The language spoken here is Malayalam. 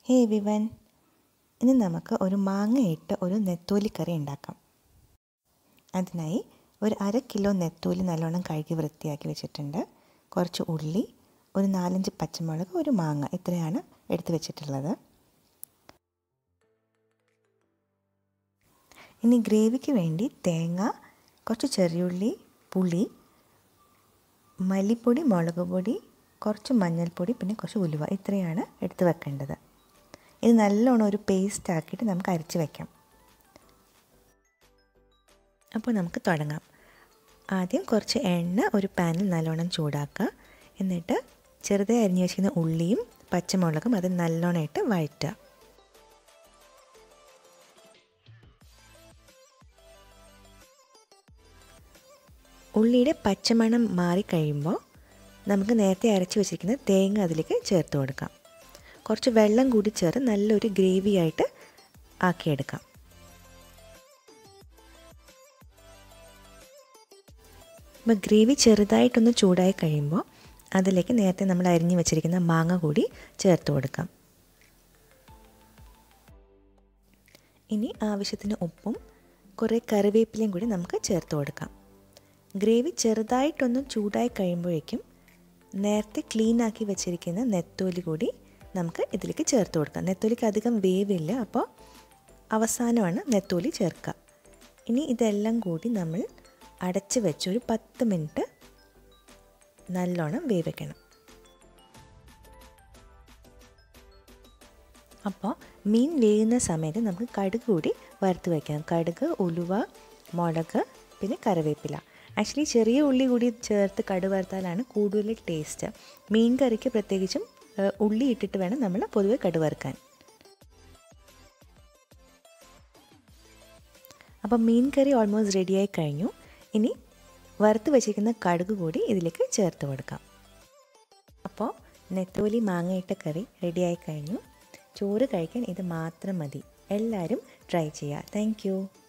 ഹേ വിവൻ ഇനി നമുക്ക് ഒരു മാങ്ങയിട്ട് ഒരു നെത്തോലി കറി ഉണ്ടാക്കാം അതിനായി ഒരു അര കിലോ നെത്തോലി നല്ലോണം കഴുകി വൃത്തിയാക്കി വെച്ചിട്ടുണ്ട് കുറച്ച് ഉള്ളി ഒരു നാലഞ്ച് പച്ചമുളക് ഒരു മാങ്ങ ഇത്രയാണ് എടുത്ത് വെച്ചിട്ടുള്ളത് ഇനി ഗ്രേവിക്ക് വേണ്ടി തേങ്ങ കുറച്ച് ചെറിയുള്ളി പുളി മല്ലിപ്പൊടി മുളക് പൊടി കുറച്ച് മഞ്ഞൾപ്പൊടി പിന്നെ കുറച്ച് ഉലുവ ഇത്രയാണ് എടുത്ത് വെക്കേണ്ടത് ഇത് നല്ലോണം ഒരു പേസ്റ്റ് ആക്കിയിട്ട് നമുക്ക് അരച്ച് വയ്ക്കാം അപ്പോൾ നമുക്ക് തുടങ്ങാം ആദ്യം കുറച്ച് എണ്ണ ഒരു പാനിൽ നല്ലോണം ചൂടാക്കുക എന്നിട്ട് ചെറുതായി അരിഞ്ഞു വെച്ചിരിക്കുന്ന ഉള്ളിയും പച്ചമുളകും അത് നല്ലോണമായിട്ട് വഴറ്റുക ഉള്ളിയുടെ പച്ചമണം മാറിക്കഴിയുമ്പോൾ നമുക്ക് നേരത്തെ അരച്ച് വെച്ചിരിക്കുന്ന തേങ്ങ അതിലേക്ക് ചേർത്ത് കൊടുക്കാം കുറച്ച് വെള്ളം കൂടി ചേർത്ത് നല്ലൊരു ഗ്രേവി ആയിട്ട് ആക്കിയെടുക്കാം അപ്പോൾ ഗ്രേവി ചെറുതായിട്ടൊന്ന് ചൂടായി കഴിയുമ്പോൾ അതിലേക്ക് നേരത്തെ നമ്മൾ അരിഞ്ഞു വെച്ചിരിക്കുന്ന മാങ്ങ കൂടി ചേർത്ത് കൊടുക്കാം ഇനി ആവശ്യത്തിന് ഉപ്പും കുറേ കറിവേപ്പിലയും കൂടി നമുക്ക് ചേർത്ത് കൊടുക്കാം ഗ്രേവി ചെറുതായിട്ടൊന്ന് ചൂടായി കഴിയുമ്പോഴേക്കും നേരത്തെ ക്ലീൻ ആക്കി വെച്ചിരിക്കുന്ന നെത്തോലി കൂടി നമുക്ക് ഇതിലേക്ക് ചേർത്ത് കൊടുക്കാം നെത്തോലിക്ക് അധികം വേവില്ല അപ്പോൾ അവസാനമാണ് നെത്തോലി ചേർക്കുക ഇനി ഇതെല്ലാം കൂടി നമ്മൾ അടച്ച് വെച്ച് ഒരു പത്ത് മിനിറ്റ് നല്ലോണം വേവിക്കണം അപ്പോൾ മീൻ വേകുന്ന സമയത്ത് നമുക്ക് കടുക് കൂടി വറുത്ത് വയ്ക്കാം കടുക് ഉലുവ മുളക് പിന്നെ കറിവേപ്പില ആക്ച്വലി ചെറിയ ഉള്ളി കൂടി ചേർത്ത് കടു വറുത്താലാണ് കൂടുതൽ ടേസ്റ്റ് മീൻ കറിക്ക് പ്രത്യേകിച്ചും ഉള്ളി ഇട്ടിട്ട് വേണം നമ്മൾ പൊതുവെ കടു വറുക്കാൻ അപ്പം മീൻ കറി ഓൾമോസ്റ്റ് റെഡിയായി കഴിഞ്ഞു ഇനി വറുത്ത് വെച്ചിരിക്കുന്ന കടുക് കൂടി ഇതിലേക്ക് ചേർത്ത് കൊടുക്കാം അപ്പോൾ നെത്തോലി മാങ്ങയിട്ട കറി റെഡിയായി കഴിഞ്ഞു ചോറ് കഴിക്കാൻ ഇത് മാത്രം മതി എല്ലാവരും ട്രൈ ചെയ്യുക താങ്ക്